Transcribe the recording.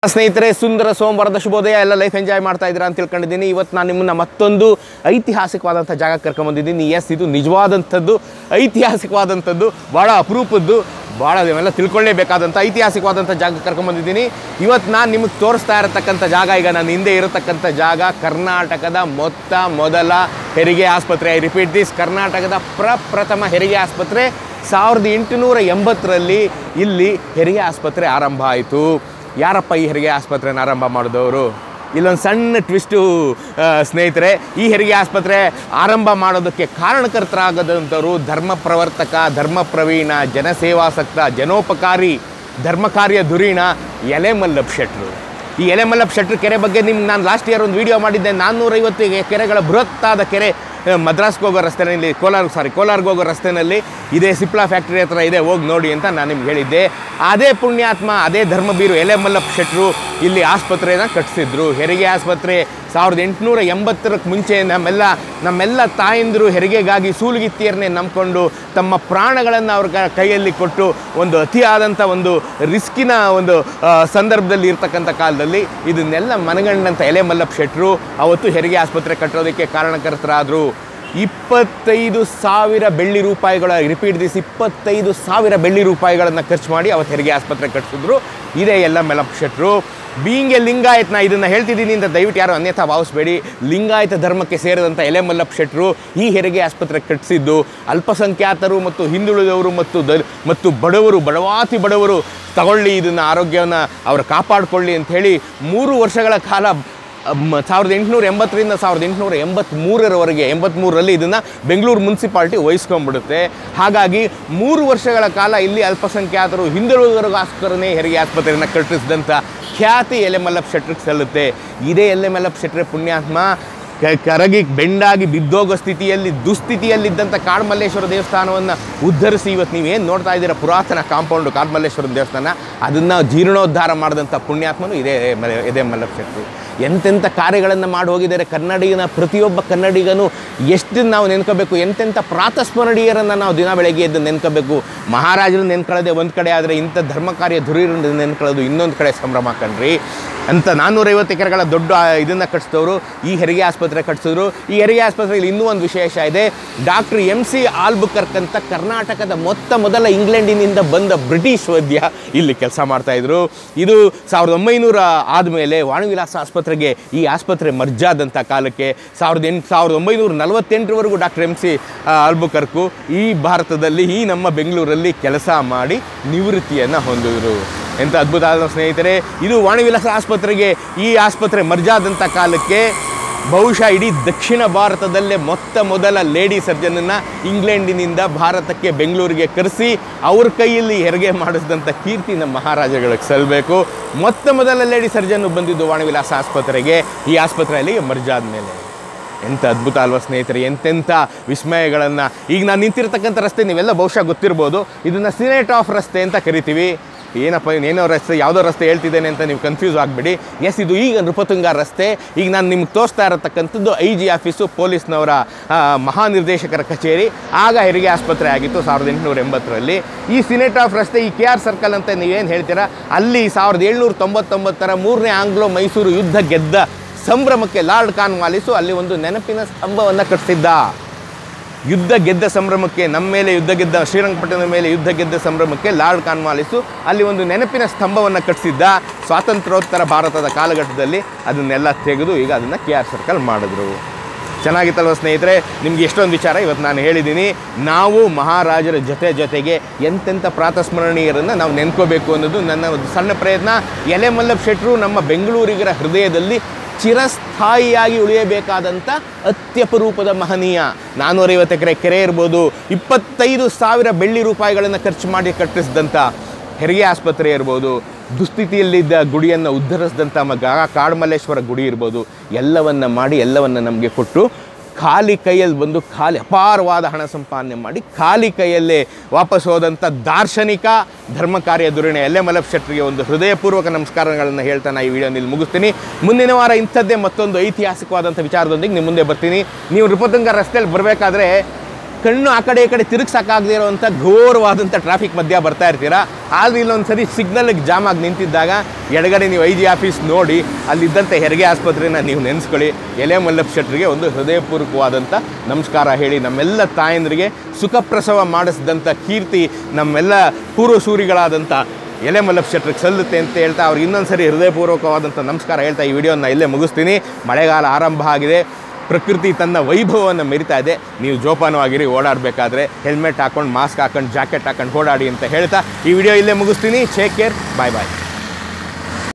ಸ್ನೇಹಿತರೆ ಸುಂದರ ಸೋಮವಾರದ ಶುಭೋದಯ ಎಲ್ಲ ಲೈಫ್ ಎಂಜಾಯ್ ಮಾಡ್ತಾ ಇದ್ದೀರಾ ಅಂತ ತಿಳ್ಕೊಂಡಿದ್ದೀನಿ ಇವತ್ತು ನಾನು ನಿಮ್ಮನ್ನ ಮತ್ತೊಂದು ಐತಿಹಾಸಿಕವಾದಂಥ ಜಾಗ ಕರ್ಕೊಂಬಂದಿದ್ದೀನಿ ಎಸ್ ಇದು ನಿಜವಾದಂಥದ್ದು ಐತಿಹಾಸಿಕವಾದಂಥದ್ದು ಭಾಳ ಅಪರೂಪದ್ದು ಭಾಳ ನೀವೆಲ್ಲ ತಿಳ್ಕೊಳ್ಳೇಬೇಕಾದಂಥ ಐತಿಹಾಸಿಕವಾದಂಥ ಜಾಗ ಕರ್ಕೊಂಬಂದಿದ್ದೀನಿ ಇವತ್ತು ನಾನು ನಿಮಗೆ ತೋರಿಸ್ತಾ ಇರತಕ್ಕಂಥ ಜಾಗ ಈಗ ನಾನು ಹಿಂದೆ ಇರತಕ್ಕಂಥ ಜಾಗ ಕರ್ನಾಟಕದ ಮೊತ್ತ ಮೊದಲ ಹೆರಿಗೆ ಆಸ್ಪತ್ರೆ ಐ ರಿಪೀಟ್ ದಿಸ್ ಕರ್ನಾಟಕದ ಪ್ರಪ್ರಥಮ ಹೆರಿಗೆ ಆಸ್ಪತ್ರೆ ಸಾವಿರದ ಎಂಟುನೂರ ಎಂಬತ್ತರಲ್ಲಿ ಇಲ್ಲಿ ಹೆರಿಗೆ ಆಸ್ಪತ್ರೆ ಆರಂಭ ಆಯಿತು ಯಾರಪ್ಪ ಈ ಹೆರಿಗೆ ಆಸ್ಪತ್ರೆನ ಆರಂಭ ಮಾಡಿದವರು ಇಲ್ಲೊಂದು ಸಣ್ಣ ಟ್ವಿಸ್ಟು ಆ, ಸ್ನೇಹಿತರೆ ಈ ಹೆರಿಗೆ ಆಸ್ಪತ್ರೆ ಆರಂಭ ಮಾಡೋದಕ್ಕೆ ಕಾರಣಕರ್ತರಾಗದಂಥವರು ಧರ್ಮ ಪ್ರವರ್ತಕ ಧರ್ಮ ಪ್ರವೀಣ ಜನಸೇವಾಸಕ್ತ ಜನೋಪಕಾರಿ ಧರ್ಮ ಕಾರ್ಯ ಧುರೀಣ ಎಲೆ ಮಲ್ಲಪ್ಪ ಶೆಟ್ರು ಈ ಎಲೆ ಮಲ್ಲಪ್ಪ ಶೆಟ್ರು ಕೆರೆ ಬಗ್ಗೆ ನಿಮ್ಗೆ ನಾನು ಲಾಸ್ಟ್ ಇಯರ್ ಒಂದು ವಿಡಿಯೋ ಮಾಡಿದ್ದೆ ನಾನ್ನೂರೈವತ್ತು ಕೆರೆಗಳ ಬೃಹತ್ತಾದ ಕೆರೆ ಆ, ಮದ್ರಾಸ್ಗೆ ಹೋಗೋ ರಸ್ತೆನಲ್ಲಿ ಕೋಲಾರ ಸಾರಿ ಕೋಲಾರ್ಗೆ ಹೋಗೋ ರಸ್ತೆನಲ್ಲಿ ಇದೇ ಸಿಪ್ಲಾ ಫ್ಯಾಕ್ಟ್ರಿ ಹತ್ರ ಇದೆ ಹೋಗಿ ನೋಡಿ ಅಂತ ನಾನು ನಿಮ್ಗೆ ಹೇಳಿದ್ದೆ ಅದೇ ಪುಣ್ಯಾತ್ಮ ಅದೇ ಧರ್ಮಬೀರು ಎಲೆ ಮಲ್ಲಪ್ಪ ಶೆಟ್ರು ಇಲ್ಲಿ ಆಸ್ಪತ್ರೆನ ಕಟ್ಟಿಸಿದ್ರು ಹೆರಿಗೆ ಆಸ್ಪತ್ರೆ ಸಾವಿರದ ಎಂಟುನೂರ ಎಂಬತ್ತರಕ್ಕೆ ಮುಂಚೆ ನಮ್ಮೆಲ್ಲ ನಮ್ಮೆಲ್ಲ ತಾಯಂದಿರು ಹೆರಿಗೆಗಾಗಿ ಸೂಲಗಿತ್ತಿಯರನ್ನೇ ನಂಬ್ಕೊಂಡು ತಮ್ಮ ಪ್ರಾಣಗಳನ್ನು ಅವ್ರ ಕ- ಕೈಯಲ್ಲಿ ಕೊಟ್ಟು ಒಂದು ಅತಿಯಾದಂಥ ಒಂದು ರಿಸ್ಕಿನ ಒಂದು ಆ, ಸಂದರ್ಭದಲ್ಲಿ ಇರ್ತಕ್ಕಂಥ ಕಾಲದಲ್ಲಿ ಇದನ್ನೆಲ್ಲ ಮನಗಂಡಂಥ ಎಲೆ ಮಲ್ಲಪ್ಪ ಶೆಟ್ರು ಅವತ್ತು ಹೆರಿಗೆ ಆಸ್ಪತ್ರೆ ಕಟ್ಟೋದಕ್ಕೆ ಕಾರಣಕರ್ತರಾದರು ಇಪ್ಪತ್ತೈದು ಸಾವಿರ ಬೆಳ್ಳಿ ರೂಪಾಯಿಗಳ ರಿಪೀಟ್ ದಿಸ್ ಇಪ್ಪತ್ತೈದು ಸಾವಿರ ಬೆಳ್ಳಿ ರೂಪಾಯಿಗಳನ್ನು ಖರ್ಚು ಮಾಡಿ ಅವತ್ತು ಹೆರಿಗೆ ಆಸ್ಪತ್ರೆ ಕಟ್ಟಿಸಿದ್ರು ಇದೇ ಎಲ್ಲ ಮಲ್ಲಪ್ಪ ಶೆಟ್ರು ಬೀಂಗ್ ಎ ಲಿಂಗಾಯತ್ ನಾ ಇದನ್ನು ಹೇಳ್ತಿದ್ದೀನಿ ಅಂತ ದಯವಿಟ್ಟು ಯಾರು ಅನ್ಯಥಾ ಭಾವಿಸ್ಬೇಡಿ ಲಿಂಗಾಯತ ಧರ್ಮಕ್ಕೆ ಸೇರಿದಂಥ ಎಲೆ ಮಲ್ಲಪ್ಪ ಶೆಟ್ರು ಈ ಹೆರಿಗೆ ಆಸ್ಪತ್ರೆ ಕಟ್ಟಿಸಿದ್ದು ಅಲ್ಪಸಂಖ್ಯಾತರು ಮತ್ತು ಹಿಂದುಳಿದವರು ಮತ್ತು ದ ಮತ್ತು ಬಡವರು ಬಡವಾತಿ ಬಡವರು ತಗೊಳ್ಳಿ ಇದನ್ನು ಆರೋಗ್ಯವನ್ನು ಅವರು ಕಾಪಾಡಿಕೊಳ್ಳಿ ಅಂಥೇಳಿ ಮೂರು ವರ್ಷಗಳ ಕಾಲ ಮ- ಸಾವಿರದ ಎಂಟುನೂರ ಎಂಬತ್ತರಿಂದ ಸಾವಿರದ ಎಂಟುನೂರ ಎಂಬತ್ತ್ಮೂರರವರೆಗೆ ಎಂಬತ್ತ್ಮೂರರಲ್ಲಿ ಇದನ್ನು ಬೆಂಗಳೂರು ಮುನ್ಸಿಪಾಲ್ಟಿ ವಹಿಸ್ಕೊಂಡ್ಬಿಡುತ್ತೆ ಹಾಗಾಗಿ ಮೂರು ವರ್ಷಗಳ ಕಾಲ ಇಲ್ಲಿ ಅಲ್ಪಸಂಖ್ಯಾತರು ಹಿಂದುಳಿದವರಿಗೋಸ್ಕರನೇ ಹೆರಿಗೆ ಆಸ್ಪತ್ರೆಯನ್ನು ಕಟ್ಟಿಸಿದಂಥ ಖ್ಯಾತಿ ಎಲೆ ಮಲ್ಲಪ್ಪ ಶೆಟ್ರಿಗೆ ಸಲ್ಲುತ್ತೆ ಇದೇ ಎಲೆ ಮಲ್ಲಪ್ಪ ಶೆಟ್ರೆ ಪುಣ್ಯಾತ್ಮ ಕ- ಕರಗಿ ಬೆಂಡಾಗಿ ಬಿದ್ದೋಗೋ ಸ್ಥಿತಿಯಲ್ಲಿ ದುಸ್ಥಿತಿಯಲ್ಲಿದ್ದಂಥ ಕಾಡ್ಮಲ್ಲೇಶ್ವರ ದೇವಸ್ಥಾನವನ್ನು ಉದ್ಧರಿಸಿ ಇವತ್ತು ನೀವೇನು ನೋಡ್ತಾ ಇದ್ದೀರಾ ಪುರಾತನ ಕಾಂಪೌಂಡು ಕಾಡ್ಮಲ್ಲೇಶ್ವರ ದೇವಸ್ಥಾನ ಅದನ್ನು ಜೀರ್ಣೋದ್ಧಾರ ಮಾಡಿದಂಥ ಪುಣ್ಯಾತ್ಮನು ಇದೇ ಮ- ಇದೇ ಮಲ್ಲಪ್ಪ ಶೆಟ್ರು ಎಂತೆಂಥ ಕಾರ್ಯಗಳನ್ನು ಮಾಡಿ ಹೋಗಿದ್ದಾರೆ ಕನ್ನಡಿಗನ ಪ್ರತಿಯೊಬ್ಬ ಕನ್ನಡಿಗನು ಎಷ್ಟು ನಾವು ನೆನ್ಕೋಬೇಕು ಎಂತೆಂಥ ಪ್ರಾತಸ್ಮರಣೀಯರನ್ನು ನಾವು ದಿನ ಬೆಳಗ್ಗೆ ಎದ್ದು ನೆನ್ಕೋಬೇಕು ಮಹಾರಾಜರು ನೆನ್ಕೊಳ್ಳೋದೆ ಒಂದು ಕಡೆ ಆದರೆ ಇಂಥ ಧರ್ಮ ಕಾರ್ಯ ಧುರೀರನ್ನು ನೆನ್ಕೊಳ್ಳೋದು ಇನ್ನೊಂದು ಕಡೆ ಸಂಭ್ರಮ ಕಣ್ರಿ ಅಂತ ನಾನ್ನೂರೈವತ್ತು ಎಕರೆಗಳ ದೊಡ್ಡ ಇದನ್ನು ಕಟ್ಟಿಸಿದವರು ಈ ಹೆರಿಗೆ ಆಸ್ಪತ್ರೆ ಕಟ್ಟಿಸಿದ್ರು ಈ ಹೆರಿಗೆ ಆಸ್ಪತ್ರೆಯಲ್ಲಿ ಇನ್ನೂ ಒಂದು ವಿಶೇಷ ಇದೆ ಡಾಕ್ಟರ್ ಎಂ ಸಿ ಆಲ್ಬುಕರ್ಕ್ ಅಂತ ಕರ್ನಾಟಕದ ಮೊತ್ತ ಮೊದಲ ಇಂಗ್ಲೆಂಡಿನಿಂದ ಬಂದ ಬ್ರಿಟಿಷ್ ವೈದ್ಯ ಇಲ್ಲಿ ಕೆಲಸ ಮಾಡ್ತಾಯಿದ್ರು ಇದು ಸಾವಿರದ ಒಂಬೈನೂರ ಆದಮೇಲೆ ವಾಣಿವಿಲಾಸ ಆಸ್ಪತ್ರೆಗೆ ಈ ಆಸ್ಪತ್ರೆ ಮರ್ಜಾದಂಥ ಕಾಲಕ್ಕೆ ಸಾವಿರದ ಎಂಟು ಸಾವಿರದ ಒಂಬೈನೂರ ನಲವತ್ತೆಂಟರವರೆಗೂ ಡಾಕ್ಟರ್ ಎಂ ಸಿ ಆಲ್ಬುಕರ್ಕು ಈ ಭಾರತದಲ್ಲಿ ಈ ನಮ್ಮ ಬೆಂಗಳೂರಲ್ಲಿ ಕೆಲಸ ಮಾಡಿ ನಿವೃತ್ತಿಯನ್ನು ಹೊಂದಿದ್ರು ಎಂಥ ಅದ್ಭುತ ಆದ ಸ್ನೇಹಿತರೆ ಇದು ವಾಣಿವಿಲಾಸ ಆಸ್ಪತ್ರೆಗೆ ಈ ಆಸ್ಪತ್ರೆ ಮರ್ಜಾದಂಥ ಕಾಲಕ್ಕೆ ಬಹುಶಃ ಇಡೀ ದಕ್ಷಿಣ ಭಾರತದಲ್ಲೇ ಮೊತ್ತ ಮೊದಲ ಲೇಡಿ ಸರ್ಜನನ್ನು ಇಂಗ್ಲೆಂಡಿನಿಂದ ಭಾರತಕ್ಕೆ ಬೆಂಗಳೂರಿಗೆ ಕರೆಸಿ ಅವ್ರ ಕೈಯಲ್ಲಿ ಹೆರಿಗೆ ಮಾಡಿಸಿದಂಥ ಕೀರ್ತಿ ನಮ್ಮ ಮಹಾರಾಜಗಳಿಗೆ ಸಲ್ಲಬೇಕು ಮೊತ್ತ ಮೊದಲ ಲೇಡಿ ಸರ್ಜನ್ ಬಂದಿದ್ದು ವಾಣಿವಿಲಾಸ ಆಸ್ಪತ್ರೆಗೆ ಈ ಆಸ್ಪತ್ರೆಯಲ್ಲಿ ಮರ್ಜಾದ ಮೇಲೆ ಎಂಥ ಅದ್ಭುತ ಅಲ್ವಾ ಸ್ನೇಹಿತರೆ ಎಂತೆಂಥ ವಿಸ್ಮಯಗಳನ್ನು ಈಗ ನಾನು ನಿಂತಿರ್ತಕ್ಕಂಥ ರಸ್ತೆ ನೀವೆಲ್ಲ ಬಹುಶಃ ಗೊತ್ತಿರ್ಬೋದು ಇದನ್ನು ಸಿನೇಟ್ ಆಫ್ ರಸ್ತೆ ಅಂತ ಕರಿತೀವಿ ಏನಪ್ಪ ಏನೋ ರಸ್ತೆ ಯಾವುದೋ ರಸ್ತೆ ಹೇಳ್ತಿದ್ದೇನೆ ಅಂತ ನೀವು ಕನ್ಫ್ಯೂಸ್ ಆಗಬೇಡಿ ಎಸ್ ಇದು ಈಗ ನೃಪತುಂಗ ರಸ್ತೆ ಈಗ ನಾನು ನಿಮ್ಗೆ ತೋರಿಸ್ತಾ ಇರತಕ್ಕಂಥದ್ದು ಐ ಜಿ ಆಫೀಸು ಪೊಲೀಸ್ನವರ ಆ, ಮಹಾನಿರ್ದೇಶಕರ ಕಚೇರಿ ಆಗ ಹೆರಿಗೆ ಆಸ್ಪತ್ರೆ ಆಗಿತ್ತು ಸಾವಿರದ ಎಂಟುನೂರ ಎಂಬತ್ತರಲ್ಲಿ ಈ ಸಿನೇಟ್ ಆಫ್ ರಸ್ತೆ ಈ ಕೆ ಆರ್ ಸರ್ಕಲ್ ಅಂತ ನೀವೇನು ಹೇಳ್ತೀರಾ ಅಲ್ಲಿ ಸಾವಿರದ ಏಳ್ನೂರ ತೊಂಬತ್ತೊಂಬತ್ತರ ಮೂರನೇ ಆಂಗ್ಲೋ ಮೈಸೂರು ಯುದ್ಧ ಗೆದ್ದ ಸಂಭ್ರಮಕ್ಕೆ ಲಾರ್ಡ್ ಕಾರ್ನ್ವಾಲಿಸು ಅಲ್ಲಿ ಒಂದು ನೆನಪಿನ ಸ್ತಂಭವನ್ನು ಕಟ್ಟಿಸಿದ್ದ ಯುದ್ಧ ಗೆದ್ದ ಸಂಭ್ರಮಕ್ಕೆ ನಮ್ಮ ಮೇಲೆ ಯುದ್ಧ ಗೆದ್ದ ಶ್ರೀರಂಗಪಟ್ಟಣದ ಮೇಲೆ ಯುದ್ಧ ಗೆದ್ದ ಸಂಭ್ರಮಕ್ಕೆ ಲಾರ್ಡ್ ಕಾರ್ನ್ವಾಲಿಸು ಅಲ್ಲಿ ಒಂದು ನೆನಪಿನ ಸ್ತಂಭವನ್ನು ಕಟ್ಟಿಸಿದ್ದ ಸ್ವಾತಂತ್ರ್ಯೋತ್ತರ ಭಾರತದ ಕಾಲಘಟ್ಟದಲ್ಲಿ ಅದನ್ನೆಲ್ಲ ತೆಗೆದು ಈಗ ಅದನ್ನು ಕೆ ಆರ್ ಸರ್ಕಲ್ ಮಾಡಿದ್ರು ಚೆನ್ನಾಗಿತ್ತಲ್ವ ಸ್ನೇಹಿತರೆ ನಿಮ್ಗೆ ಎಷ್ಟೊಂದು ವಿಚಾರ ಇವತ್ತು ನಾನು ಹೇಳಿದ್ದೀನಿ ನಾವು ಮಹಾರಾಜರ ಜೊತೆ ಜೊತೆಗೆ ಎಂತೆಂಥ ಪ್ರಾತಸ್ಮರಣೀಯರನ್ನು ನಾವು ನೆನ್ಕೋಬೇಕು ಅನ್ನೋದು ನನ್ನ ಒಂದು ಸಣ್ಣ ಪ್ರಯತ್ನ ಎಲೆ ಮಲ್ಲಪ್ಪ ಶೆಟ್ರು ನಮ್ಮ ಬೆಂಗಳೂರಿಗರ ಹೃದಯದಲ್ಲಿ ಚಿರಸ್ಥಾಯಿಯಾಗಿ ಉಳಿಯಬೇಕಾದಂಥ ಅತ್ಯಪರೂಪದ ಮಹನೀಯ ನಾನ್ನೂರೈವತ್ತು ಎಕರೆ ಕೆರೆ ಇರ್ಬೋದು ಇಪ್ಪತ್ತೈದು ಸಾವಿರ ಬೆಳ್ಳಿ ರೂಪಾಯಿಗಳನ್ನು ಖರ್ಚು ಮಾಡಿ ಕಟ್ಟಿಸಿದಂಥ ಹೆರಿಗೆ ಆಸ್ಪತ್ರೆ ಇರ್ಬೋದು ದುಸ್ಥಿತಿಯಲ್ಲಿದ್ದ ಗುಡಿಯನ್ನು ಉದ್ಧರಿಸಿದಂಥ ಮ ಗಾ- ಕಾಡ್ಮಲ್ಲೇಶ್ವರ ಗುಡಿ ಇರ್ಬೋದು ಎಲ್ಲವನ್ನ ಮಾಡಿ ಎಲ್ಲವನ್ನ ನಮಗೆ ಕೊಟ್ಟು ಖಾಲಿ ಕೈಯಲ್ಲಿ ಬಂದು ಖಾಲಿ ಅಪಾರವಾದ ಹಣ ಸಂಪಾದನೆ ಮಾಡಿ ಖಾಲಿ ಕೈಯಲ್ಲೇ ವಾಪಸ್ ಹೋದಂಥ ದಾರ್ಶನಿಕ ಧರ್ಮ ಕಾರ್ಯ ಧುರಣೆ ಎಲೆ ಮಲಪ್ ಶೆಟ್ರಿಗೆ ಒಂದು ಹೃದಯಪೂರ್ವಕ ನಮಸ್ಕಾರಗಳನ್ನು ಹೇಳ್ತಾ ನಾನು ಈ ವಿಡಿಯೋನಲ್ಲಿ ಮುಗಿಸ್ತೀನಿ ಮುಂದಿನ ವಾರ ಇಂಥದ್ದೇ ಮತ್ತೊಂದು ಐತಿಹಾಸಿಕವಾದಂಥ ವಿಚಾರದೊಂದಿಗೆ ನಿಮ್ಮ ಮುಂದೆ ಬರ್ತೀನಿ ನೀವು ನೃಪತುಂಗ ರಸ್ತೆಯಲ್ಲಿ ಬರಬೇಕಾದ್ರೆ ಕಣ್ಣು ಆ ಕಡೆ ಈ ಕಡೆ ತಿರುಗ್ಸಕ್ಕಾಗದೇ ಇರೋವಂಥ ಘೋರವಾದಂಥ ಟ್ರಾಫಿಕ್ ಮಧ್ಯ ಬರ್ತಾ ಇರ್ತೀರಾ ಆದ್ರೆ ಇಲ್ಲೊಂದು ಸರಿ ಸಿಗ್ನಲ್ಗೆ ಜಾಮ್ ಆಗಿ ನಿಂತಿದ್ದಾಗ ಎಡಗಡೆ ನೀವು ಐ ಜಿ ಆಫೀಸ್ ನೋಡಿ ಅಲ್ಲಿದ್ದಂಥ ಹೆರಿಗೆ ಆಸ್ಪತ್ರೆನ ನೀವು ನೆನೆಸ್ಕೊಳ್ಳಿ ಎಲೆ ಮಲ್ಲಪ್ಪ ಶೆಟ್ರಿಗೆ ಒಂದು ಹೃದಯಪೂರ್ವಕವಾದಂಥ ನಮಸ್ಕಾರ ಹೇಳಿ ನಮ್ಮೆಲ್ಲ ತಾಯಂದ್ರಿಗೆ ಸುಖಪ್ರಸವ ಮಾಡಿಸಿದಂಥ ಕೀರ್ತಿ ನಮ್ಮೆಲ್ಲ ಪೂರ್ವಸೂರಿಗಳಾದಂಥ ಎಲೆ ಮಲ್ಲಪ್ಪ ಶೆಟ್ರಿಗೆ ಸಲ್ಲುತ್ತೆ ಅಂತ ಹೇಳ್ತಾ ಅವ್ರಿಗೆ ಇನ್ನೊಂದು ಸರಿ ಹೃದಯಪೂರ್ವಕವಾದಂಥ ನಮಸ್ಕಾರ ಹೇಳ್ತಾ ಈ ವಿಡಿಯೋನ ಇಲ್ಲೇ ಮುಗಿಸ್ತೀನಿ ಮಳೆಗಾಲ ಆರಂಭ ಆಗಿದೆ ಪ್ರಕೃತಿ ತನ್ನ ವೈಭವವನ್ನು ಮೆರಿತಾ ಇದೆ ನೀವು ಜೋಪಾನವಾಗಿರಿ ಓಡಾಡಬೇಕಾದ್ರೆ ಹೆಲ್ಮೆಟ್ ಹಾಕೊಂಡು ಮಾಸ್ಕ್ ಹಾಕೊಂಡು ಜಾಕೆಟ್ ಹಾಕೊಂಡು ಓಡಾಡಿ ಅಂತ ಹೇಳ್ತಾ ಈ ವಿಡಿಯೋ ಇಲ್ಲೇ ಮುಗಿಸ್ತೀನಿ ಟೇಕ್ ಕೇರ್ ಬಾಯ್ ಬಾಯ್